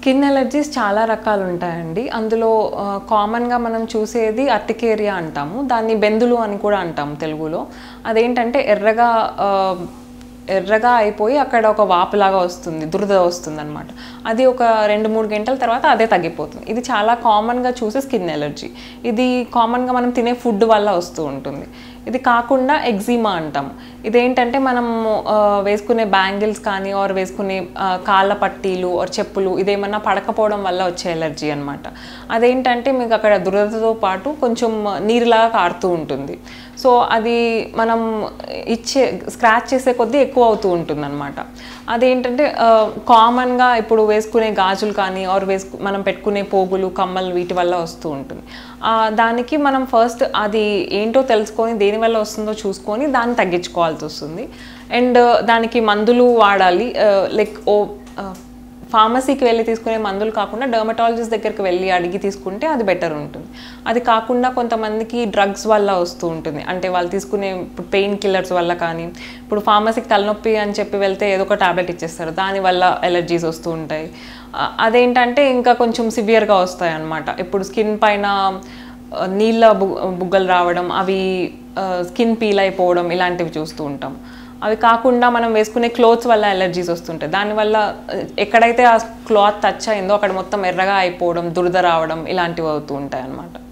skin allergies చాలా రకాలు ఉంటాయండి అందులో కామన్గా మనం చూసేది అర్టికేరియా అంటాము దాన్ని బెందులు అని కూడా అంటాము తెలుగులో అదేంటంటే ఎర్రగా ఆ, ఎర్రగా అయిపోయి అక్కడ ఒక వాపులాగా వస్తుంది దురద వస్తుంది అనమాట అది ఒక రెండు మూడు గంటల తర్వాత అదే తగ్గిపోతుంది ఇది చాలా కామన్గా చూసే స్కిన్ ఎలర్జీ ఇది కామన్గా మనం తినే ఫుడ్ వల్ల వస్తూ ఉంటుంది ఇది కాకుండా ఎగ్జిమా అంటాం ఇదేంటంటే మనం ఆ, వేసుకునే బ్యాంగిల్స్ కానీ ఆర్ వేసుకునే ఆ, కాళ్ళ పట్టీలు ఆర్ చెప్పులు ఇదేమన్నా పడకపోవడం వల్ల వచ్చే ఎలర్జీ అనమాట అదేంటంటే మీకు అక్కడ దురదతో పాటు కొంచెం నీరులాగా కారుతూ ఉంటుంది సో అది మనం ఇచ్చే స్క్రాచ్ చేసే కొద్దీ ఎక్కువ అవుతూ ఉంటుంది అనమాట అదేంటంటే కామన్గా ఇప్పుడు వేసుకునే గాజులు కానీ ఆర్ వేసుకు మనం పెట్టుకునే పోగులు కమ్మలు వీటి వల్ల వస్తూ ఉంటుంది ఆ, దానికి మనం ఫస్ట్ అది ఏంటో తెలుసుకొని దేని వల్ల వస్తుందో చూసుకొని దాన్ని తగ్గించుకోవాల్సి వస్తుంది అండ్ దానికి మందులు వాడాలి లైక్ ఓ ఫార్మసీకి వెళ్ళి తీసుకునే మందులు కాకుండా డర్మటాలజిస్ట్ దగ్గరికి వెళ్ళి అడిగి తీసుకుంటే అది బెటర్ ఉంటుంది అది కాకుండా కొంతమందికి డ్రగ్స్ వల్ల వస్తూ ఉంటుంది అంటే వాళ్ళు తీసుకునే ఇప్పుడు పెయిన్ కిల్లర్స్ వల్ల కానీ ఇప్పుడు ఫార్మసీకి తలనొప్పి అని చెప్పి వెళ్తే ఏదో ఒక టాబ్లెట్ ఇచ్చేస్తారు దానివల్ల ఎలర్జీస్ వస్తూ ఉంటాయి ఆ, అదేంటంటే ఇంకా కొంచెం సివియర్గా వస్తాయి అన్నమాట ఇప్పుడు స్కిన్ పైన ఆ, నీళ్ళ బు- బుగ్గలు రావడం అవి స్కిన్ పీల్ అయిపోవడం ఇలాంటివి చూస్తూ ఉంటాం అవి కాకుండా మనం వేసుకునే క్లోత్స్ వల్ల ఎలర్జీస్ వస్తుంటాయి దానివల్ల ఆ, ఎక్కడైతే ఆ క్లాత్ టచ్ అయిందో అక్కడ మొత్తం ఎర్రగా అయిపోవడం దురద రావడం ఇలాంటివి అవుతూ ఉంటాయి అన్నమాట